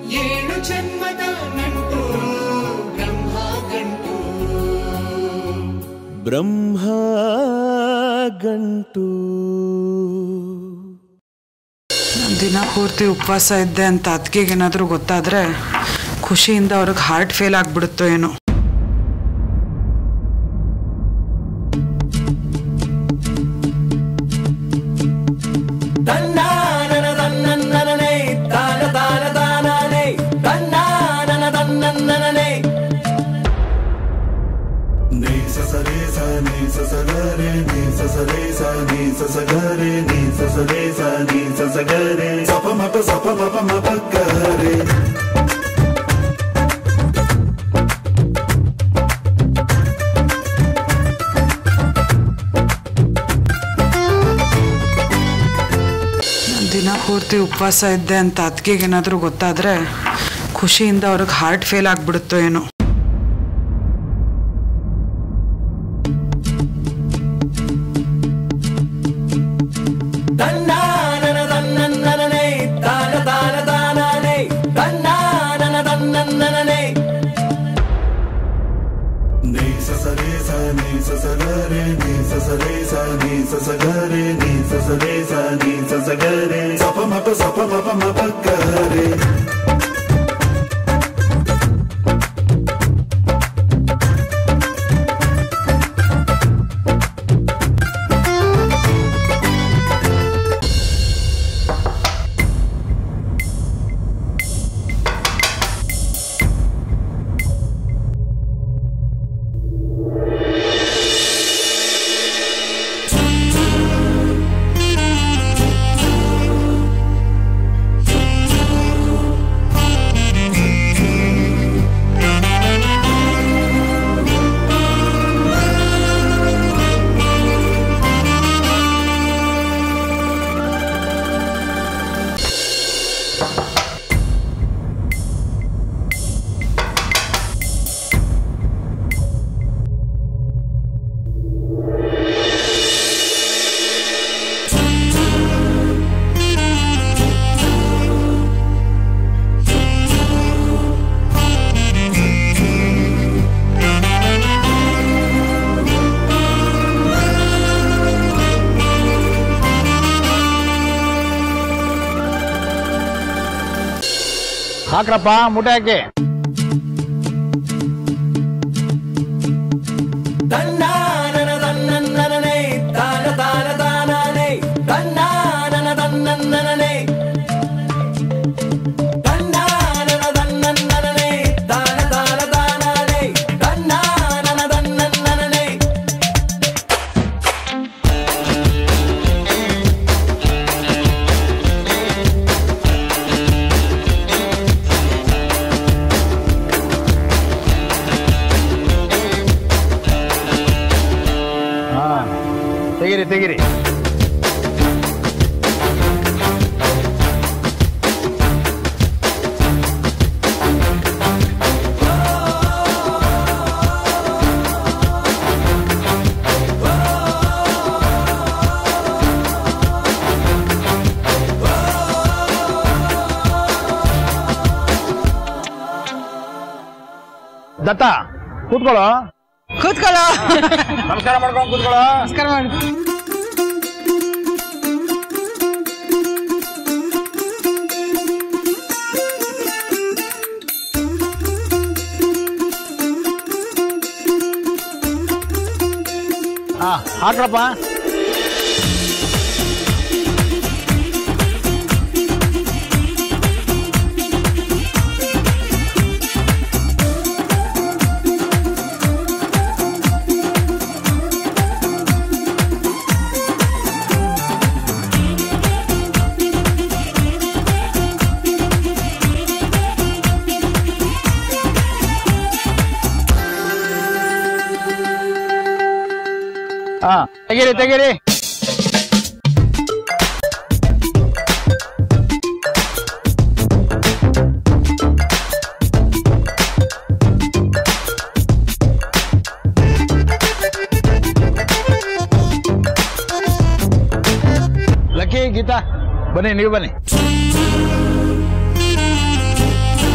ಏಳು ಜನ್ಮದ ನಂಟು ಬ್ರಹ್ಮ ಗಂಟು ಬ್ರಹ್ಮ ಗಂಟು ನಾನು ದಿನ ಪೂರ್ತಿ ಉಪವಾಸ ಇದ್ದೆ ಅಂತ ಅತ್ತಿಗೆಗೆ ಏನಾದರೂ ಗೊತ್ತಾದರೆ ಖುಷಿಯಿಂದ ಅವ್ರಿಗೆ ಹಾರ್ಟ್ ಫೇಲ್ ಆಗಿಬಿಡುತ್ತೋ ಏನೋ ತನ್ನಾನನ ತನ್ನನ್ನನನೆ ತಾನ ತಾನ ತಾನಾನೆ ತನ್ನಾನನ ತನ್ನನ್ನನನೆ ni sa sa re sa ni sa sa ga re ni sa sa re sa ni sa sa ga re ni sa sa re sa ni sa sa ga re sa pa ma pa sa pa ma pa ma pa ga re ನಾನು ದಿನ ಪೂರ್ತಿ ಉಪವಾಸ ಇದ್ದೆ ಅಂತ ಅತ್ತಿಗೆಗೆ ಏನಾದರೂ ಗೊತ್ತಾದರೆ ಖುಷಿಯಿಂದ ಅವ್ರಿಗೆ ಹಾರ್ಟ್ ಫೇಲ್ ಆಗಿಬಿಡುತ್ತೋ ಏನೋ ತನ್ನಾನನ ತನ್ನನ್ನನನೆ ತಾನ ತಾನ ತಾನಾನೆ ತನ್ನಾನನ ತನ್ನನ್ನನನೆ ni sa sa re sa ni sa sa ga re ni sa sa re sa ni sa sa ga re ni sa sa re sa ni sa sa ga re sa pa ma pa sa pa ma pa ma pa ga re ಹಾಕ್ರಪ್ಪ ಮುಟೆ ಹಾಕಿ ತನ್ನಾನನ ತನ್ನನ್ನನನೆ ತಾನ ತಾನ ತಾನಾನೆ ತನ್ನಾನನ ತನ್ನನ್ನನನೆ ತನ್ನಾನನ ತನ್ನನ್ನನನೆ ತಾನ ತಾನ ತಾನಾನೆ ತನ್ನಾನನ ತನ್ನನ್ನನನೆ ಹಾ ತೆಗಿರಿ ತೆಗಿರಿ ದತ್ತ ಕೂತ್ಕೊಳ್ಳೋ ಕೂತ್ಕೊಳ್ಳೋ ನಮಸ್ಕಾರ ಮಾಡ್ಕೊಂಡು ಕೂತ್ಕೊಳ್ಳೋ ನಮಸ್ಕಾರ ಮಾಡು ಹಾ ಹಾಕ್ರಪ್ಪ ಹಾ ತೆಗೀರಿ ತೆಗೀರಿ ಲಕ್ಕಿ ಗೀತಾ ಬನ್ನಿ ನೀವು ಬನ್ನಿ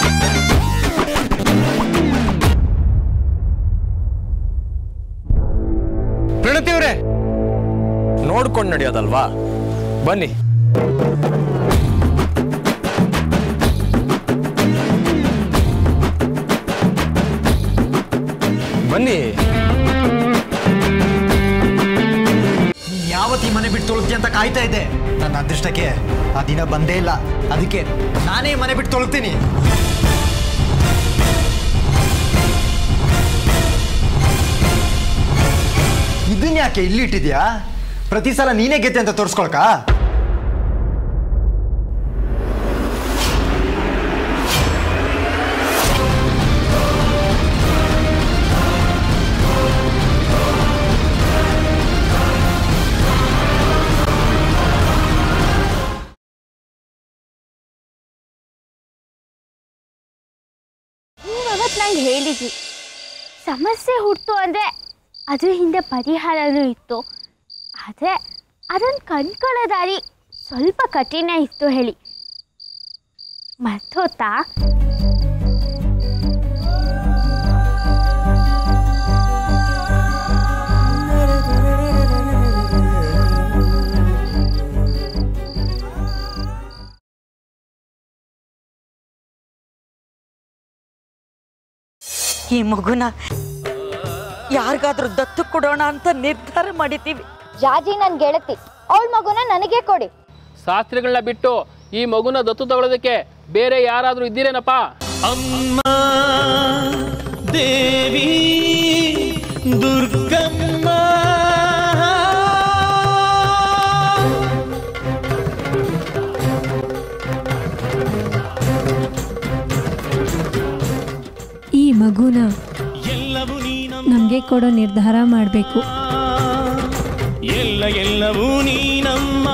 ಪ್ರಣತಿ ಅವ್ರೆ ನೋಡ್ಕೊಂಡು ನಡೆಯೋದಲ್ವಾ ಬನ್ನಿ ಬನ್ನಿ ನೀನ್ ಯಾವತ್ತು ಈ ಮನೆ ಬಿಟ್ಟು ತೊಳಗ್ತಿ ಅಂತ ಕಾಯ್ತಾ ಇದ್ದೆ ನನ್ನ ಅದೃಷ್ಟಕ್ಕೆ ಆ ದಿನ ಬಂದೇ ಇಲ್ಲ ಅದಕ್ಕೆ ನಾನೇ ಈ ಮನೆ ಬಿಟ್ಟು ತೊಳಗ್ತೀನಿ ಇದನ್ನ ಯಾಕೆ ಇಲ್ಲಿ ಇಟ್ಟಿದ್ಯಾ ಪ್ರತಿ ಸಲ ನೀನೇ ಗೆದ್ದೆ ಅಂತ ತೋರಿಸ್ಕೊಳ್ಕ ನೀವು ಅವತ್ತು ನಂಗೆ ಹೇಳಿದ್ರಿ ಸಮಸ್ಯೆ ಹುಟ್ಟು ಅಂದರೆ ಅದ್ರ ಹಿಂದೆ ಪರಿಹಾರನೂ ಇತ್ತು ಆದರೆ ಅದನ್ನು ಕಂಡ್ಕೊಳ್ಳೋ ದಾರಿ ಸ್ವಲ್ಪ ಕಠಿಣ ಇತ್ತು ಹೇಳಿ ಮರ್ತೋತಾ ಈ ಮಗುನ ಯಾರಿಗಾದ್ರೂ ದತ್ತು ಕೊಡೋಣ ಅಂತ ನಿರ್ಧಾರ ಮಾಡಿದ್ದೀವಿ ಜಾಜಿ ನನ್ನ ಗೆಳತಿ ಅವಳ ಮಗುನ ನನಗೆ ಕೊಡಿ ಶಾಸ್ತ್ರಿಗಳನ್ನ ಬಿಟ್ಟು ಈ ಮಗುನ ದತ್ತು ತಗೊಳ್ಳೋದಕ್ಕೆ ಬೇರೆ ಯಾರಾದ್ರೂ ಇದ್ದೀರೇನಪ್ಪ ಅಮ್ಮ ದೇವಿ ದುರ್ಗಮ್ಮ ಈ ಮಗುನ ಎಲ್ಲವೂ ನೀನಮ್ಮ ನಮಗೆ ಕೊಡೋ ನಿರ್ಧಾರ ಮಾಡಬೇಕು ಎಲ್ಲ ಎಲ್ಲವೂ ನೀನಮ್ಮ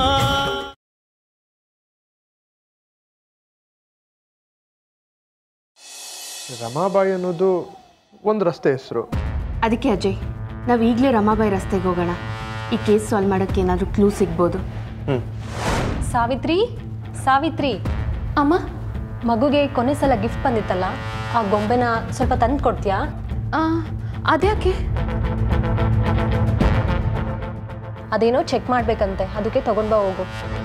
ರಮಾಬಾಯಿ ಅನ್ನೋದು ಒಂದು ರಸ್ತೆ ಹೆಸರು ಅದಕ್ಕೆ ಅಜಯ್ ನಾವು ಈಗಲೇ ರಮಾಬಾಯಿ ರಸ್ತೆಗೆ ಹೋಗೋಣ ಈ ಕೇಸ್ ಸಾಲ್ವ್ ಮಾಡೋಕ್ಕೆ ಏನಾದರೂ ಕ್ಲೂ ಸಿಗ್ಬೋದು ಸಾವಿತ್ರಿ ಸಾವಿತ್ರಿ ಅಮ್ಮ ಮಗುಗೆ ಕೊನೆ ಸಲ ಗಿಫ್ಟ್ ಬಂದಿತ್ತಲ್ಲ ಆ ಗೊಂಬೆನ ಸ್ವಲ್ಪ ತಂದು ಕೊಡ್ತೀಯಾ ಅದ್ಯಾಕೆ ಅದೇನೋ ಚೆಕ್ ಮಾಡ್ಬೇಕಂತೆ ಅದಕ್ಕೆ ತಗೊಂಡ್ ಬಾ ಹೋಗು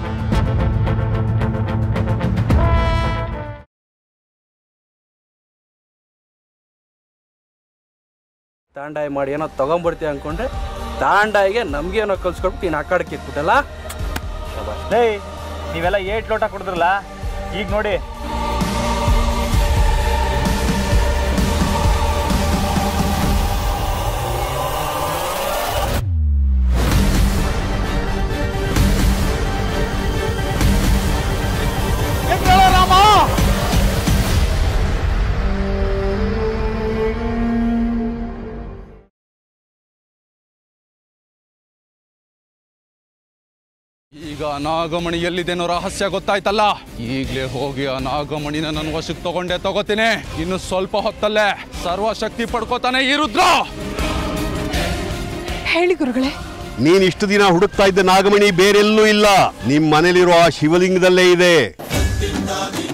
ತಾಂಡಾಯಿ ಮಾಡಿ ಏನೋ ತಗೊಂಡ್ಬಿಡ್ತೀವಿ ಅನ್ಕೊಂಡ್ರೆ ತಾಂಡಾಯಿಗೆ ನಮ್ಗೆ ಏನೋ ಕಲ್ಸ್ಕೊಟ್ಟು ನೀನು ಆ ಕಡೆಗೆ ಇಟ್ಬಿಟ್ಟಲ್ಲ ಲೇ ನೀವೆಲ್ಲ ಏಟ್ ಲೋಟ ಕುಡಿದ್ರಲ್ಲ ಈಗ ನೋಡಿ ಈಗ ಆ ನಾಗಮಣಿ ಎಲ್ಲಿದೆನೋ ರಹಸ್ಯ ಗೊತ್ತಾಯ್ತಲ್ಲ ಈಗಲೇ ಹೋಗಿ ಆ ನಾಗಮಣಿನ ನನ್ನ ವಶಕ್ಕೆ ತಗೊಂಡೇ ತಗೋತೀನಿ ಇನ್ನು ಸ್ವಲ್ಪ ಹೊತ್ತಲ್ಲೇ ಸರ್ವಶಕ್ತಿ ಪಡ್ಕೋತಾನೆ ಈ ರುದ್ರ ಹೇಳಿ ಗುರುಗಳೇ ನೀನ್ ಇಷ್ಟು ದಿನ ಹುಡುಕ್ತಾ ಇದ್ದ ನಾಗಮಣಿ ಬೇರೆಲ್ಲೂ ಇಲ್ಲ ನಿಮ್ ಮನೇಲಿರೋ ಆ ಶಿವಲಿಂಗದಲ್ಲೇ ಇದೆ